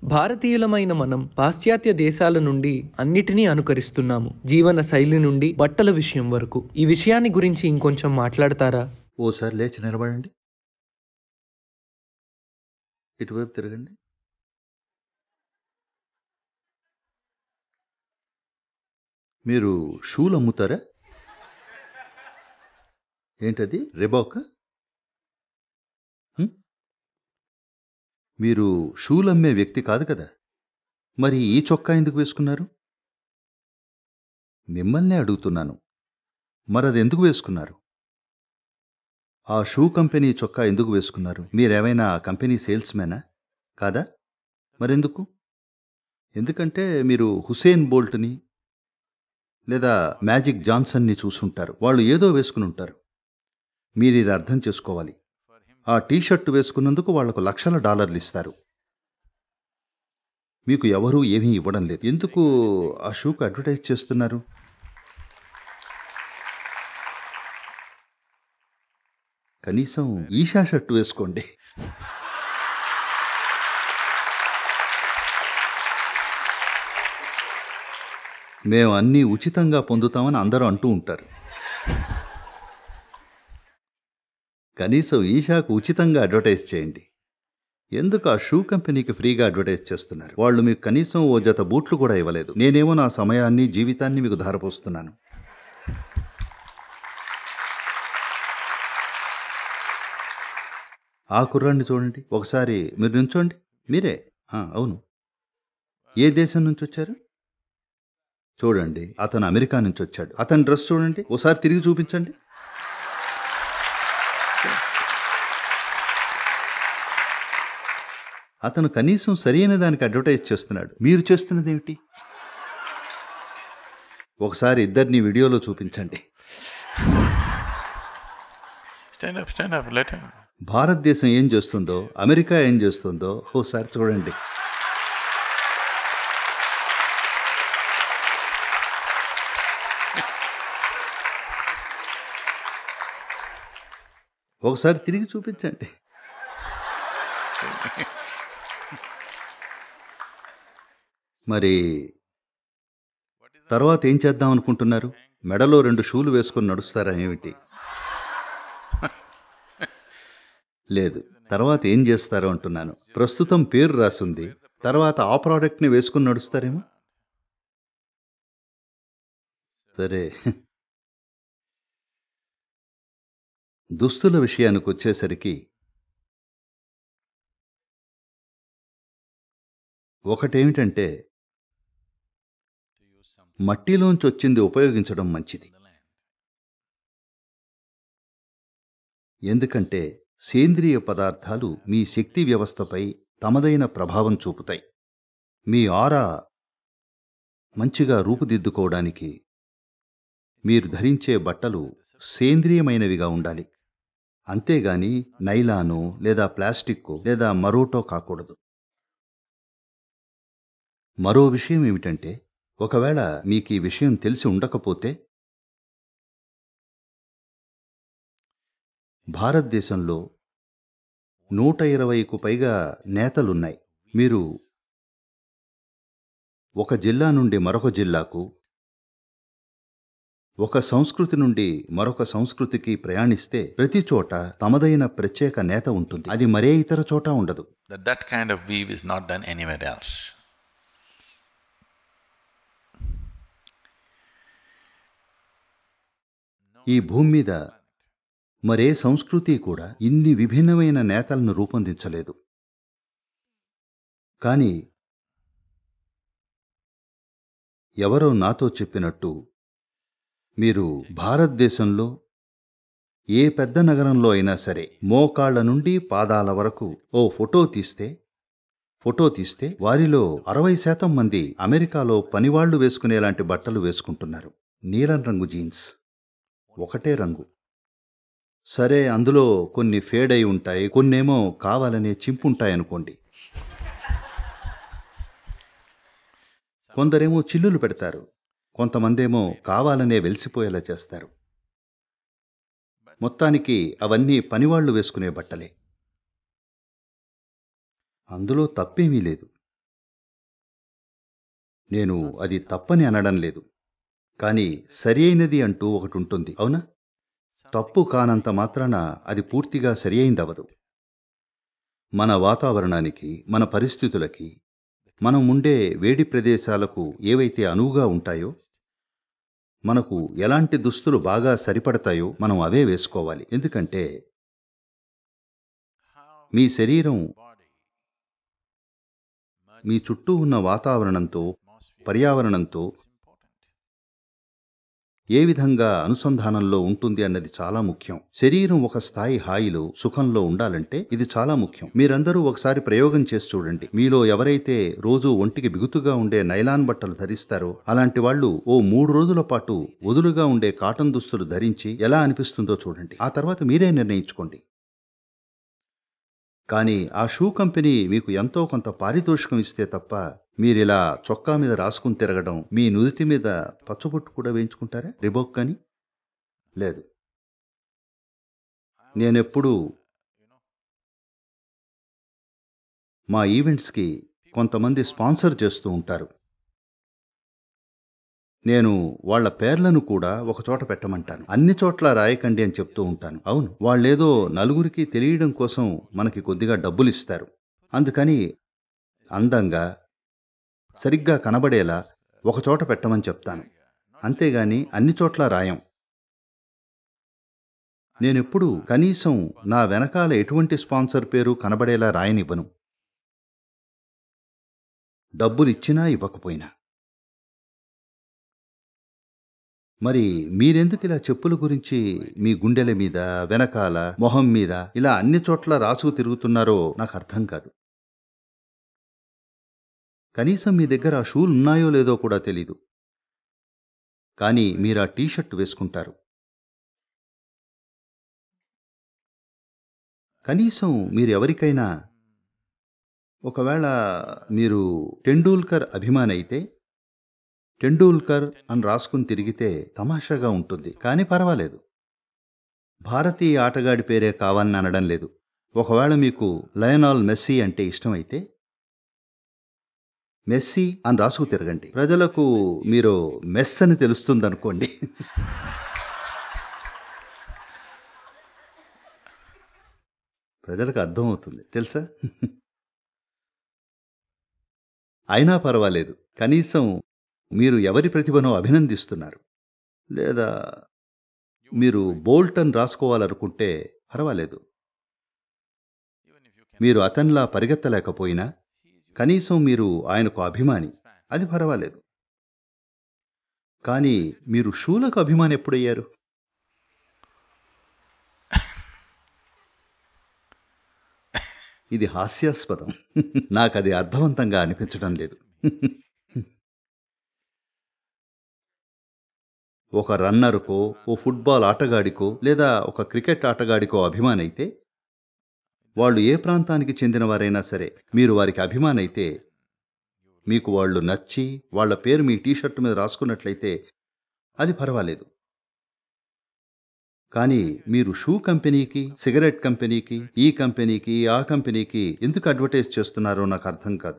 భారతీయులమైన మనం పాశ్చాత్య దేశాల నుండి అన్నిటినీ అనుకరిస్తున్నాము జీవన శైలి నుండి బట్టల విషయం వరకు ఈ విషయాన్ని గురించి ఇంకొంచెం మాట్లాడతారా ఓసారి లేచి నిలబడండి ఇటువైపు తిరగండి మీరు షూలు అమ్ముతారా ఏంటది రెబాక హ్మ్? మీరు షూలు అమ్మే వ్యక్తి కాదు కదా మరి ఈ చొక్కా ఎందుకు వేసుకున్నారు మిమ్మల్నే అడుగుతున్నాను మరి అది ఎందుకు వేసుకున్నారు ఆ షూ కంపెనీ చొక్కా ఎందుకు వేసుకున్నారు మీరేమైనా ఆ కంపెనీ సేల్స్మేనా కాదా మరెందుకు ఎందుకంటే మీరు హుసేన్ బోల్ట్ని లేదా మ్యాజిక్ జాన్సన్ని చూసుంటారు వాళ్ళు ఏదో వేసుకుని ఉంటారు మీరు ఇది అర్థం చేసుకోవాలి ఆ టీషర్ట్ వేసుకున్నందుకు వాళ్లకు లక్షల డాలర్లు ఇస్తారు మీకు ఎవరూ ఏమీ ఇవ్వడం లేదు ఎందుకు ఆ షూకు అడ్వర్టైజ్ చేస్తున్నారు కనీసం ఈషా షర్ట్ వేసుకోండి మేము అన్నీ ఉచితంగా పొందుతామని అందరూ అంటూ ఉంటారు కనీసం ఈషాకు ఉచితంగా అడ్వర్టైజ్ చేయండి ఎందుకు ఆ షూ కంపెనీకి ఫ్రీగా అడ్వర్టైజ్ చేస్తున్నారు వాళ్ళు మీకు కనీసం ఓ జత బూట్లు కూడా ఇవ్వలేదు నేనేమో నా సమయాన్ని జీవితాన్ని మీకు ధారపోస్తున్నాను ఆ కుర్రాన్ని చూడండి ఒకసారి మీరు నుంచోండి మీరే ఆ, అవును ఏ దేశం నుంచి వచ్చారు చూడండి అతను అమెరికా నుంచి వచ్చాడు అతని డ్రెస్ చూడండి ఒకసారి తిరిగి చూపించండి అతను కనీసం సరైన దానికి అడ్వర్టైజ్ చేస్తున్నాడు మీరు చేస్తున్నది ఏమిటి ఒకసారి ఇద్దరిని వీడియోలో చూపించండి Stand up, stand up, let him. భారతదేశం ఏం చేస్తుందో అమెరికా ఏం చేస్తుందో ఓసారి చూడండి ఒకసారి తిరిగి చూపించండి మరి తర్వాత ఏం చేద్దాం అనుకుంటున్నారు మెడలో రెండు షూలు వేసుకొని నడుస్తారా ఏమిటి లేదు తర్వాత ఏం చేస్తారో అంటున్నాను ప్రస్తుతం పేరు రాసుంది తర్వాత ఆ ప్రోడక్ట్ని వేసుకుని నడుస్తారేమో సరే దుస్తుల విషయానికి వచ్చేసరికి ఒకటేమిటంటే మట్టిలోంచి వచ్చింది ఉపయోగించడం మంచిది ఎందుకంటే సేంద్రియ పదార్థాలు మీ శక్తి వ్యవస్థపై తమదైన ప్రభావం చూపుతాయి మీ ఆరా మంచిగా రూపుదిద్దుకోవడానికి మీరు ధరించే బట్టలు సేంద్రియమైనవిగా ఉండాలి అంతేగాని నైలాను లేదా ప్లాస్టిక్ లేదా మరోటో కాకూడదు మరో విషయం ఏమిటంటే ఒకవేళ మీకు ఈ విషయం తెలిసి ఉండకపోతే భారతదేశంలో నూట ఇరవైకు పైగా నేతలున్నాయి మీరు ఒక జిల్లా నుండి మరొక జిల్లాకు ఒక సంస్కృతి నుండి మరొక సంస్కృతికి ప్రయాణిస్తే ప్రతి చోట తమదైన ప్రత్యేక నేత ఉంటుంది అది మరే ఇతర చోట ఉండదు That that kind of weave is not done anywhere else. ఈ భూమి మీద మరే సంస్కృతి కూడా ఇన్ని విభిన్నమైన నేతలను రూపొందించలేదు కానీ ఎవరో నాతో చెప్పినట్టు మీరు భారతదేశంలో ఏ పెద్ద నగరంలో అయినా సరే మోకాళ్ల నుండి పాదాల వరకు ఓ ఫోటో తీస్తే ఫోటో తీస్తే వారిలో అరవై శాతం మంది అమెరికాలో పనివాళ్లు వేసుకునేలాంటి బట్టలు వేసుకుంటున్నారు నీలం రంగు జీన్స్ ఒకటే రంగు సరే అందులో కొన్ని ఫేడ్ అయి ఉంటాయి కొన్నేమో కావాలనే చింపుంటాయనుకోండి కొందరేమో చిల్లులు పెడతారు కొంతమందేమో కావాలనే వెలిసిపోయేలా చేస్తారు మొత్తానికి అవన్నీ పనివాళ్లు వేసుకునే బట్టలే అందులో తప్పేమీ లేదు నేను అది తప్పని అనడం లేదు కానీ సరి అయినది అంటూ ఒకటి ఉంటుంది అవునా తప్పు కానంత మాత్రాన అది పూర్తిగా సరి అయిందవదు మన వాతావరణానికి మన పరిస్థితులకి మనం ఉండే వేడి ప్రదేశాలకు ఏవైతే అనువుగా ఉంటాయో మనకు ఎలాంటి దుస్తులు బాగా సరిపడతాయో మనం అవే వేసుకోవాలి ఎందుకంటే మీ శరీరం మీ చుట్టూ ఉన్న వాతావరణంతో పర్యావరణంతో ఏ విధంగా అనుసంధానంలో ఉంటుంది అన్నది చాలా ముఖ్యం శరీరం ఒక స్థాయి హాయిలో సుఖంలో ఉండాలంటే ఇది చాలా ముఖ్యం మీరందరూ ఒకసారి ప్రయోగం చేసి చూడండి మీలో ఎవరైతే రోజు ఒంటికి బిగుతుగా ఉండే నైలాన్ బట్టలు ధరిస్తారో అలాంటి వాళ్ళు ఓ మూడు రోజుల పాటు వదులుగా ఉండే కాటన్ దుస్తులు ధరించి ఎలా అనిపిస్తుందో చూడండి ఆ తర్వాత మీరే నిర్ణయించుకోండి కానీ ఆ షూ కంపెనీ మీకు ఎంతో కొంత పారితోషికం ఇస్తే తప్ప మీరిలా చొక్కా మీద రాసుకుని తిరగడం మీ నుదుటి మీద పచ్చబొట్టు కూడా వేయించుకుంటారా రిబోక్ కానీ లేదు నేనెప్పుడు మా ఈవెంట్స్కి కొంతమంది స్పాన్సర్ చేస్తూ ఉంటారు నేను వాళ్ళ పేర్లను కూడా ఒక చోట పెట్టమంటాను అన్ని చోట్ల రాయకండి అని చెప్తూ ఉంటాను అవును వాళ్ళేదో నలుగురికి తెలియడం కోసం మనకి కొద్దిగా డబ్బులు ఇస్తారు అందుకని అందంగా సరిగ్గా కనబడేలా ఒక చోట పెట్టమని చెప్తాను అంతేగాని అన్ని చోట్ల రాయం నేనెప్పుడు కనీసం నా వెనకాల ఎటువంటి స్పాన్సర్ పేరు కనబడేలా రాయనివ్వను డబ్బులు ఇచ్చినా ఇవ్వకపోయినా మరి మీరెందుకు ఇలా చెప్పుల గురించి మీ గుండెల మీద వెనకాల మొహం మీద ఇలా అన్ని చోట్ల రాసుకు తిరుగుతున్నారో నాకు అర్థం కాదు కనీసం మీ దగ్గర ఆ షూలు ఉన్నాయో లేదో కూడా తెలీదు కానీ మీరు ఆ టీషర్ట్ వేసుకుంటారు కనీసం మీరు ఎవరికైనా ఒకవేళ మీరు టెండూల్కర్ అభిమాని అయితే టెండూల్కర్ అని రాసుకుని తిరిగితే తమాషాగా ఉంటుంది కానీ పర్వాలేదు భారతీయ ఆటగాడి పేరే కావాలని అనడం లేదు ఒకవేళ మీకు లయనాల్ మెస్సీ అంటే ఇష్టమైతే మెస్సీ అని రాసుకు తిరగండి ప్రజలకు మీరు మెస్ అని తెలుస్తుందనుకోండి ప్రజలకు అర్థమవుతుంది తెలుసా అయినా పర్వాలేదు కనీసం మీరు ఎవరి ప్రతిభనో అభినందిస్తున్నారు లేదా మీరు బోల్టన్ రాసుకోవాలనుకుంటే పర్వాలేదు మీరు అతన్లా పరిగెత్తలేకపోయినా కనీసం మీరు ఆయనకు అభిమాని అది పర్వాలేదు కానీ మీరు షూలకు అభిమాని ఎప్పుడయ్యారు ఇది హాస్యాస్పదం నాకు అది అర్థవంతంగా అనిపించడం లేదు ఒక రన్నర్కో ఓ ఫుట్బాల్ ఆటగాడికో లేదా ఒక క్రికెట్ ఆటగాడికో అభిమానైతే వాళ్ళు ఏ ప్రాంతానికి చెందినవారైనా సరే మీరు వారికి అభిమానైతే మీకు వాళ్ళు నచ్చి వాళ్ళ పేరు మీ టీషర్ట్ మీద రాసుకున్నట్లయితే అది పర్వాలేదు కానీ మీరు షూ కంపెనీకి సిగరెట్ కంపెనీకి ఈ కంపెనీకి ఆ కంపెనీకి ఎందుకు అడ్వర్టైజ్ చేస్తున్నారో నాకు అర్థం కాదు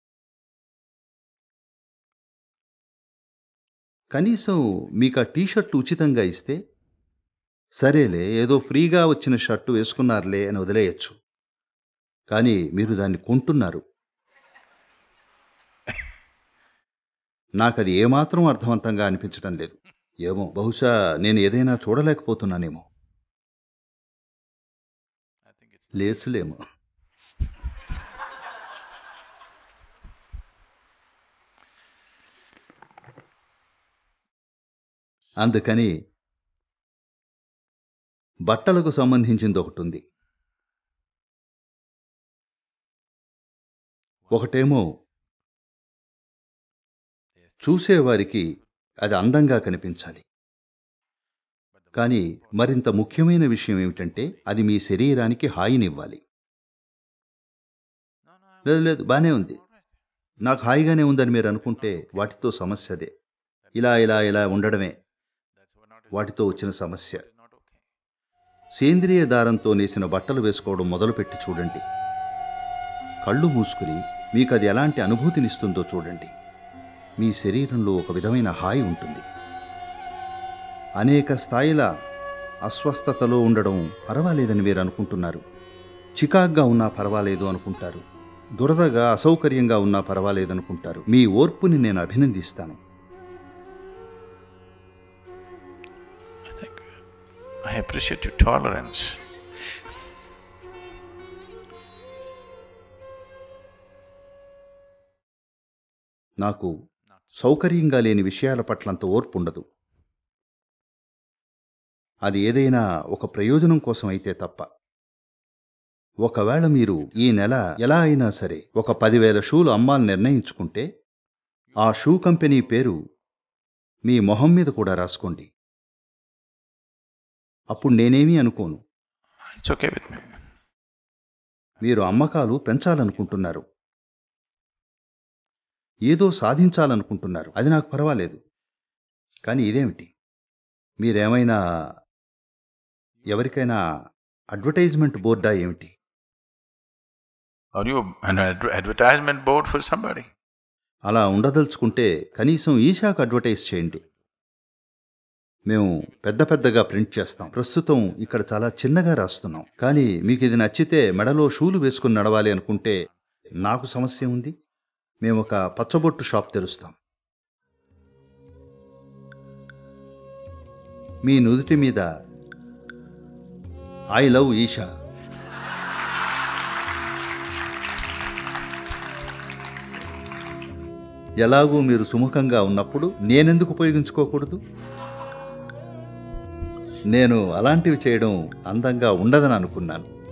కనీసం మీకు ఆ టీషర్ట్ ఉచితంగా ఇస్తే సరేలే ఏదో ఫ్రీగా వచ్చిన షర్టు వేసుకున్నారులే అని వదిలేయచ్చు కానీ మీరు దాన్ని కొంటున్నారు నాకు అది ఏమాత్రం అర్థవంతంగా అనిపించడం లేదు ఏమో బహుశా నేను ఏదైనా చూడలేకపోతున్నానేమో లేసులేమో అందుకని బట్టలకు సంబంధించింది ఒకటి ఉంది ఒకటేమో చూసేవారికి అది అందంగా కనిపించాలి కానీ మరింత ముఖ్యమైన విషయం ఏమిటంటే అది మీ శరీరానికి హాయినివ్వాలి లేదు లేదు బానే ఉంది నాకు హాయిగానే ఉందని మీరు అనుకుంటే వాటితో సమస్య అదే ఇలా ఇలా ఇలా ఉండడమే వాటితో వచ్చిన సమస్య సేంద్రియ దారంతో నేసిన బట్టలు వేసుకోవడం మొదలుపెట్టి చూడండి కళ్ళు మూసుకుని మీకు అది ఎలాంటి అనుభూతినిస్తుందో చూడండి మీ శరీరంలో ఒక విధమైన హాయి ఉంటుంది అనేక స్థాయిల అస్వస్థతలో ఉండడం పర్వాలేదని మీరు అనుకుంటున్నారు చికాగ్గా ఉన్నా పర్వాలేదు అనుకుంటారు దురదగా అసౌకర్యంగా ఉన్నా పర్వాలేదు అనుకుంటారు మీ ఓర్పుని నేను అభినందిస్తాను I think I appreciate your tolerance. నాకు సౌకర్యంగా లేని విషయాల పట్లంత ఓర్పు ఉండదు అది ఏదైనా ఒక ప్రయోజనం కోసం అయితే తప్ప ఒకవేళ మీరు ఈ నెల ఎలా అయినా సరే ఒక పదివేల షూలు అమ్మాలని నిర్ణయించుకుంటే ఆ షూ కంపెనీ పేరు మీ మొహం మీద కూడా రాసుకోండి అప్పుడు నేనేమీ అనుకోను It's okay with me. మీరు అమ్మకాలు పెంచాలనుకుంటున్నారు ఏదో సాధించాలనుకుంటున్నారు అది నాకు పర్వాలేదు కానీ ఇదేమిటి మీరేమైనా ఎవరికైనా అడ్వర్టైజ్మెంట్ బోర్డా ఏమిటి Are you an adver- advertisement board for somebody? అలా ఉండదలుచుకుంటే కనీసం ఈశాకు అడ్వర్టైజ్ చేయండి మేము పెద్ద పెద్దగా ప్రింట్ చేస్తాం ప్రస్తుతం ఇక్కడ చాలా చిన్నగా రాస్తున్నాం కానీ మీకు ఇది నచ్చితే మెడలో షూలు వేసుకుని నడవాలి అనుకుంటే నాకు సమస్య ఉంది మేము ఒక పచ్చబొట్టు షాప్ తెరుస్తాం మీ నుదుటి మీద ఐ లవ్ ఈషా ఎలాగూ మీరు సుముఖంగా ఉన్నప్పుడు నేనెందుకు ఉపయోగించుకోకూడదు నేను అలాంటివి చేయడం అందంగా ఉండదని అనుకున్నాను